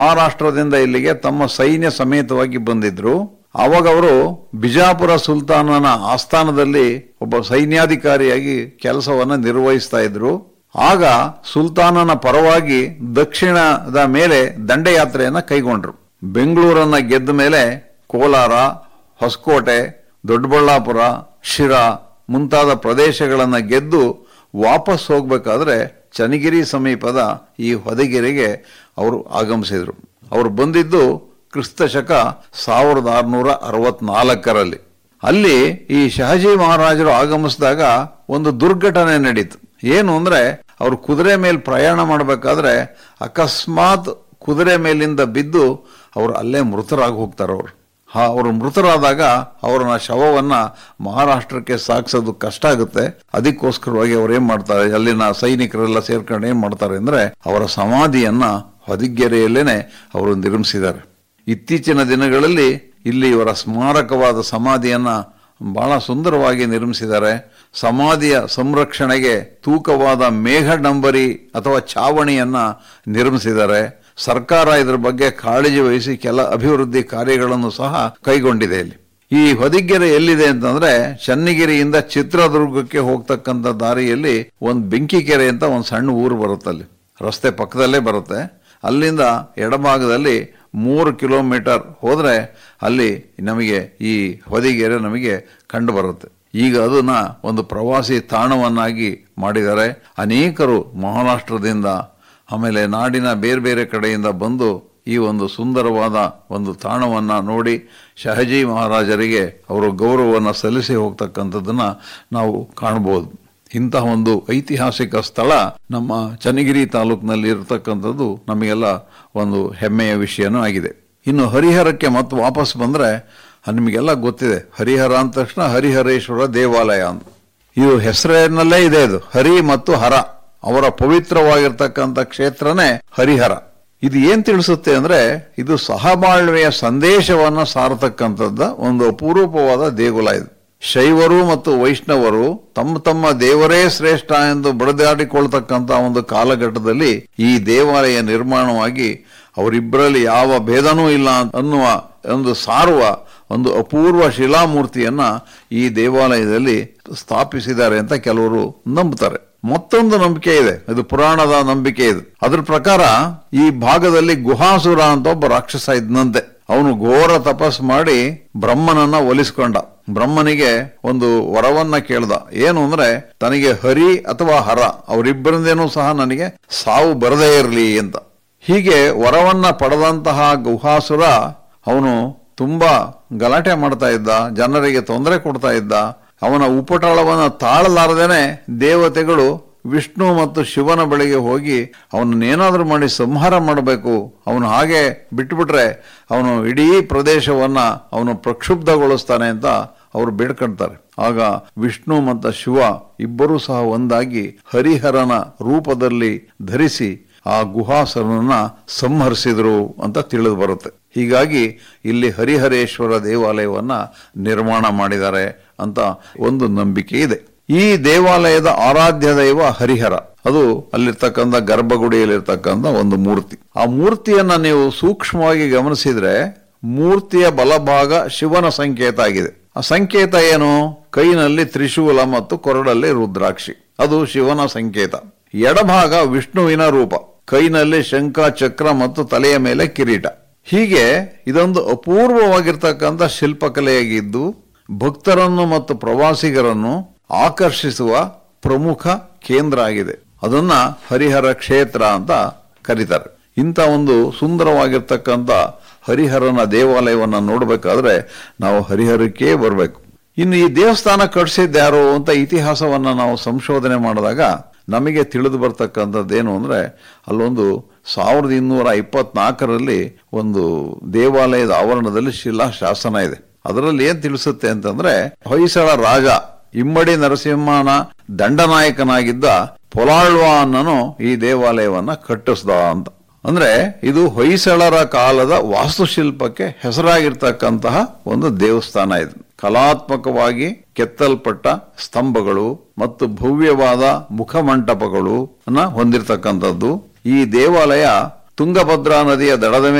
ಮಹಾರಾಷ್ಟ್ರದಿಂದ ಇಲ್ಲಿಗೆ ತಮ್ಮ ಸೈನ್ಯ ಸಮೇತವಾಗಿ ಬಂದಿದ್ರು ಅವಾಗ ಅವರು ಬಿಜಾಪುರ ಸುಲ್ತಾನನ ಆಸ್ಥಾನದಲ್ಲಿ ಒಬ್ಬ ಸೈನ್ಯಾಧಿಕಾರಿಯಾಗಿ ಕೆಲಸವನ್ನ ನಿರ್ವಹಿಸ್ತಾ ಇದ್ರು ಆಗ ಸುಲ್ತಾನನ ಪರವಾಗಿ ದಕ್ಷಿಣದ ಮೇಲೆ ದಂಡಯಾತ್ರೆಯನ್ನ ಕೈಗೊಂಡ್ರು ಬೆಂಗಳೂರನ್ನ ಗೆದ್ದ ಮೇಲೆ ಕೋಲಾರ ಹೊಸಕೋಟೆ ದೊಡ್ಡಬಳ್ಳಾಪುರ ಶಿರಾ ಮುಂತಾದ ಪ್ರದೇಶಗಳನ್ನ ಗೆದ್ದು ವಾಪಸ್ ಹೋಗ್ಬೇಕಾದ್ರೆ ಚನ್ನಗಿರಿ ಸಮೀಪದ ಈ ಹೊದಗಿರಿಗೆ ಅವರು ಆಗಮಿಸಿದ್ರು ಅವರು ಬಂದಿದ್ದು ಕ್ರಿಸ್ತ ಶಕ ಸಾವಿರದ ಆರುನೂರ ಅರವತ್ನಾಲ್ಕರಲ್ಲಿ ಅಲ್ಲಿ ಈ ಶಹಜಿ ಮಹಾರಾಜರು ಆಗಮಿಸಿದಾಗ ಒಂದು ದುರ್ಘಟನೆ ನಡೀತು ಏನು ಅಂದ್ರೆ ಅವರು ಕುದುರೆ ಮೇಲೆ ಪ್ರಯಾಣ ಮಾಡಬೇಕಾದ್ರೆ ಅಕಸ್ಮಾತ್ ಕುದುರೆ ಮೇಲಿಂದ ಬಿದ್ದು ಅವರು ಅಲ್ಲೇ ಮೃತರಾಗಿ ಹೋಗ್ತಾರೆ ಅವರು ಹಾ ಅವರು ಮೃತರಾದಾಗ ಅವರನ್ನ ಶವವನ್ನ ಮಹಾರಾಷ್ಟ್ರಕ್ಕೆ ಸಾಗಿಸೋದು ಕಷ್ಟ ಆಗುತ್ತೆ ಅದಕ್ಕೋಸ್ಕರವಾಗಿ ಅವ್ರು ಏನ್ ಮಾಡ್ತಾರೆ ಅಲ್ಲಿನ ಸೈನಿಕರೆಲ್ಲ ಸೇರ್ಕೊಂಡು ಏನ್ ಮಾಡ್ತಾರೆ ಅಂದ್ರೆ ಅವರ ಸಮಾಧಿಯನ್ನ ಹೊದಿಗೆರೆಯಲ್ಲೇನೆ ಅವರು ನಿರ್ಮಿಸಿದ್ದಾರೆ ಇತ್ತೀಚಿನ ದಿನಗಳಲ್ಲಿ ಇಲ್ಲಿ ಇವರ ಸ್ಮಾರಕವಾದ ಸಮಾಧಿಯನ್ನ ಬಹಳ ಸುಂದರವಾಗಿ ನಿರ್ಮಿಸಿದ್ದಾರೆ ಸಮಾಧಿಯ ಸಂರಕ್ಷಣೆಗೆ ತೂಕವಾದ ಮೇಘಡಂಬರಿ ಅಥವಾ ಚಾವಣಿಯನ್ನ ನಿರ್ಮಿಸಿದ್ದಾರೆ ಸರ್ಕಾರ ಇದರ ಬಗ್ಗೆ ಕಾಳಜಿ ವಹಿಸಿ ಕೆಲ ಅಭಿವೃದ್ಧಿ ಕಾರ್ಯಗಳನ್ನು ಸಹ ಕೈಗೊಂಡಿದೆ ಇಲ್ಲಿ ಈ ಹೊದಿಗೆರೆ ಎಲ್ಲಿದೆ ಅಂತಂದ್ರೆ ಚನ್ನಗಿರಿಯಿಂದ ಚಿತ್ರದುರ್ಗಕ್ಕೆ ಹೋಗ್ತಕ್ಕಂಥ ದಾರಿಯಲ್ಲಿ ಒಂದು ಬೆಂಕಿಕೆರೆ ಅಂತ ಒಂದು ಸಣ್ಣ ಊರು ಬರುತ್ತಲ್ಲಿ ರಸ್ತೆ ಪಕ್ಕದಲ್ಲೇ ಬರುತ್ತೆ ಅಲ್ಲಿಂದ ಎಡಭಾಗದಲ್ಲಿ ಮೂರು ಕಿಲೋಮೀಟರ್ ಹೋದ್ರೆ ಅಲ್ಲಿ ನಮಗೆ ಈ ಹೊದಿಗೆರೆ ನಮಗೆ ಕಂಡು ಬರುತ್ತೆ ಈಗ ಅದನ್ನ ಒಂದು ಪ್ರವಾಸಿ ತಾಣವನ್ನಾಗಿ ಮಾಡಿದ್ದಾರೆ ಅನೇಕರು ಮಹಾರಾಷ್ಟ್ರದಿಂದ ಆಮೇಲೆ ನಾಡಿನ ಬೇರೆ ಬೇರೆ ಕಡೆಯಿಂದ ಬಂದು ಈ ಒಂದು ಸುಂದರವಾದ ಒಂದು ತಾಣವನ್ನ ನೋಡಿ ಶಹಜಿ ಮಹಾರಾಜರಿಗೆ ಅವರು ಗೌರವವನ್ನು ಸಲ್ಲಿಸಿ ಹೋಗ್ತಕ್ಕಂಥದ್ದನ್ನ ನಾವು ಕಾಣಬಹುದು ಇಂತಹ ಒಂದು ಐತಿಹಾಸಿಕ ಸ್ಥಳ ನಮ್ಮ ಚನ್ನಗಿರಿ ತಾಲೂಕಿನಲ್ಲಿ ಇರತಕ್ಕಂಥದ್ದು ನಮಗೆಲ್ಲ ಒಂದು ಹೆಮ್ಮೆಯ ವಿಷಯನೂ ಆಗಿದೆ ಇನ್ನು ಹರಿಹರಕ್ಕೆ ಮತ್ತೆ ವಾಪಸ್ ಬಂದ್ರೆ ನಿಮಗೆಲ್ಲ ಗೊತ್ತಿದೆ ಹರಿಹರ ಅಂದ ತಕ್ಷಣ ಹರಿಹರೇಶ್ವರ ದೇವಾಲಯ ಅಂತ ಇದು ಹೆಸರಿನಲ್ಲೇ ಇದೆ ಇದು ಹರಿ ಮತ್ತು ಹರ ಅವರ ಪವಿತ್ರವಾಗಿರ್ತಕ್ಕಂಥ ಕ್ಷೇತ್ರನೇ ಹರಿಹರ ಇದು ಏನ್ ತಿಳಿಸುತ್ತೆ ಅಂದ್ರೆ ಇದು ಸಹಬಾಳ್ವೆಯ ಸಂದೇಶವನ್ನ ಸಾರತಕ್ಕಂಥದ್ದ ಒಂದು ಅಪೂರ್ವವಾದ ದೇಗುಲ ಇದು ಶೈವರು ಮತ್ತು ವೈಷ್ಣವರು ತಮ್ಮ ತಮ್ಮ ದೇವರೇ ಶ್ರೇಷ್ಠ ಎಂದು ಬಡದಾಡಿಕೊಳ್ತಕ್ಕಂಥ ಒಂದು ಕಾಲಘಟ್ಟದಲ್ಲಿ ಈ ದೇವಾಲಯ ನಿರ್ಮಾಣವಾಗಿ ಅವರಿಬ್ಬರಲ್ಲಿ ಯಾವ ಭೇದನೂ ಇಲ್ಲ ಅನ್ನುವ ಒಂದು ಸಾರುವ ಒಂದು ಅಪೂರ್ವ ಶಿಲಾಮೂರ್ತಿಯನ್ನ ಈ ದೇವಾಲಯದಲ್ಲಿ ಸ್ಥಾಪಿಸಿದ್ದಾರೆ ಅಂತ ಕೆಲವರು ನಂಬುತ್ತಾರೆ ಮತ್ತೊಂದು ನಂಬಿಕೆ ಇದೆ ಇದು ಪುರಾಣದ ನಂಬಿಕೆ ಇದು ಅದ್ರ ಪ್ರಕಾರ ಈ ಭಾಗದಲ್ಲಿ ಗುಹಾಸುರ ಅಂತ ಒಬ್ಬ ರಾಕ್ಷಸ ಇದ್ನಂತೆ ಅವನು ಘೋರ ತಪಸ್ ಮಾಡಿ ಬ್ರಹ್ಮನನ್ನ ಒಲಿಸ್ಕೊಂಡ ಬ್ರಹ್ಮನಿಗೆ ಒಂದು ವರವನ್ನ ಕೇಳ್ದ ಏನು ಅಂದ್ರೆ ತನಗೆ ಹರಿ ಅಥವಾ ಹರ ಅವರಿಬ್ಬರಿಂದೇನೂ ಸಹ ನನಗೆ ಸಾವು ಬರದೇ ಇರಲಿ ಅಂತ ಹೀಗೆ ವರವನ್ನ ಪಡೆದಂತಹ ಗುಹಾಸುರ ಅವನು ತುಂಬಾ ಗಲಾಟೆ ಮಾಡ್ತಾ ಇದ್ದ ಜನರಿಗೆ ತೊಂದರೆ ಕೊಡ್ತಾ ಇದ್ದ ಅವನ ಉಪಟಳವನ್ನು ತಾಳಲಾರದೇನೆ ದೇವತೆಗಳು ವಿಷ್ಣು ಮತ್ತು ಶಿವನ ಬಳಿಗೆ ಹೋಗಿ ಅವನನ್ನೇನಾದ್ರೂ ಮಾಡಿ ಸಂಹಾರ ಮಾಡಬೇಕು ಅವನು ಹಾಗೆ ಬಿಟ್ಬಿಟ್ರೆ ಅವನು ಇಡೀ ಪ್ರದೇಶವನ್ನ ಅವನು ಪ್ರಕ್ಷುಬ್ಧಗೊಳಿಸ್ತಾನೆ ಅಂತ ಅವರು ಬೇಡ್ಕೊಳ್ತಾರೆ ಆಗ ವಿಷ್ಣು ಮತ್ತು ಶಿವ ಇಬ್ಬರೂ ಸಹ ಒಂದಾಗಿ ಹರಿಹರನ ರೂಪದಲ್ಲಿ ಧರಿಸಿ ಆ ಗುಹಾಸರನನ್ನ ಸಂಹರಿಸಿದ್ರು ಅಂತ ತಿಳಿದು ಬರುತ್ತೆ ಹೀಗಾಗಿ ಇಲ್ಲಿ ಹರಿಹರೇಶ್ವರ ದೇವಾಲಯವನ್ನ ನಿರ್ಮಾಣ ಮಾಡಿದ್ದಾರೆ ಅಂತ ಒಂದು ನಂಬಿಕೆ ಇದೆ ಈ ದೇವಾಲಯದ ಆರಾಧ್ಯ ದೈವ ಹರಿಹರ ಅದು ಅಲ್ಲಿರ್ತಕ್ಕಂಥ ಗರ್ಭಗುಡಿಯಲ್ಲಿರ್ತಕ್ಕಂಥ ಒಂದು ಮೂರ್ತಿ ಆ ಮೂರ್ತಿಯನ್ನ ನೀವು ಸೂಕ್ಷ್ಮವಾಗಿ ಗಮನಿಸಿದ್ರೆ ಮೂರ್ತಿಯ ಬಲಭಾಗ ಶಿವನ ಸಂಕೇತ ಆಗಿದೆ ಆ ಸಂಕೇತ ಏನು ಕೈನಲ್ಲಿ ತ್ರಿಶೂಲ ಮತ್ತು ಕೊರಡಲ್ಲಿ ರುದ್ರಾಕ್ಷಿ ಅದು ಶಿವನ ಸಂಕೇತ ಎಡಭಾಗ ವಿಷ್ಣುವಿನ ರೂಪ ಕೈನಲ್ಲಿ ಶಂಖ ಚಕ್ರ ಮತ್ತು ತಲೆಯ ಮೇಲೆ ಕಿರೀಟ ಹೀಗೆ ಇದೊಂದು ಅಪೂರ್ವವಾಗಿರ್ತಕ್ಕಂಥ ಶಿಲ್ಪಕಲೆಯಾಗಿದ್ದು ಭಕ್ತರನ್ನು ಮತ್ತು ಪ್ರವಾಸಿಗರನ್ನು ಆಕರ್ಷಿಸುವ ಪ್ರಮುಖ ಕೇಂದ್ರ ಆಗಿದೆ ಅದನ್ನ ಹರಿಹರ ಕ್ಷೇತ್ರ ಅಂತ ಕರೀತಾರೆ ಇಂಥ ಒಂದು ಸುಂದರವಾಗಿರ್ತಕ್ಕಂಥ ಹರಿಹರನ ದೇವಾಲಯವನ್ನ ನೋಡಬೇಕಾದ್ರೆ ನಾವು ಹರಿಹರಕ್ಕೆ ಬರಬೇಕು ಇನ್ನು ಈ ದೇವಸ್ಥಾನ ಕಟ್ಟಿಸಿದ್ಯಾರು ಅಂತ ಇತಿಹಾಸವನ್ನ ನಾವು ಸಂಶೋಧನೆ ಮಾಡಿದಾಗ ನಮಗೆ ತಿಳಿದು ಬರ್ತಕ್ಕಂಥದ್ದೇನು ಅಂದ್ರೆ ಅಲ್ಲೊಂದು ಸಾವಿರದ ಇನ್ನೂರ ಇಪ್ಪತ್ನಾಲ್ಕರಲ್ಲಿ ಒಂದು ದೇವಾಲಯದ ಆವರಣದಲ್ಲಿ ಶಿಲಾ ಶಾಸನ ಇದೆ ಅದರಲ್ಲಿ ಏನ್ ತಿಳಿಸುತ್ತೆ ಅಂತಂದ್ರೆ ಹೊಯ್ಸಳ ರಾಜ ಇಮ್ಮಡಿ ನರಸಿಂಹನ ದಂಡನಾಯಕನಾಗಿದ್ದ ಪೊಲಾಳ್ವ ಅನ್ನನು ಈ ದೇವಾಲಯವನ್ನ ಕಟ್ಟಿಸ್ದ ಅಂತ ಅಂದ್ರೆ ಇದು ಹೊಯ್ಸಳರ ಕಾಲದ ವಾಸ್ತುಶಿಲ್ಪಕ್ಕೆ ಹೆಸರಾಗಿರ್ತಕ್ಕಂತಹ ಒಂದು ದೇವಸ್ಥಾನ ಇದು ಕಲಾತ್ಮಕವಾಗಿ ಕೆತ್ತಲ್ಪಟ್ಟ ಸ್ತಂಭಗಳು ಮತ್ತು ಭವ್ಯವಾದ ಮುಖಮಂಟಪಗಳು ಹೊಂದಿರತಕ್ಕಂಥದ್ದು ಈ ದೇವಾಲಯ ತುಂಗಭದ್ರಾ ನದಿಯ ದಡದ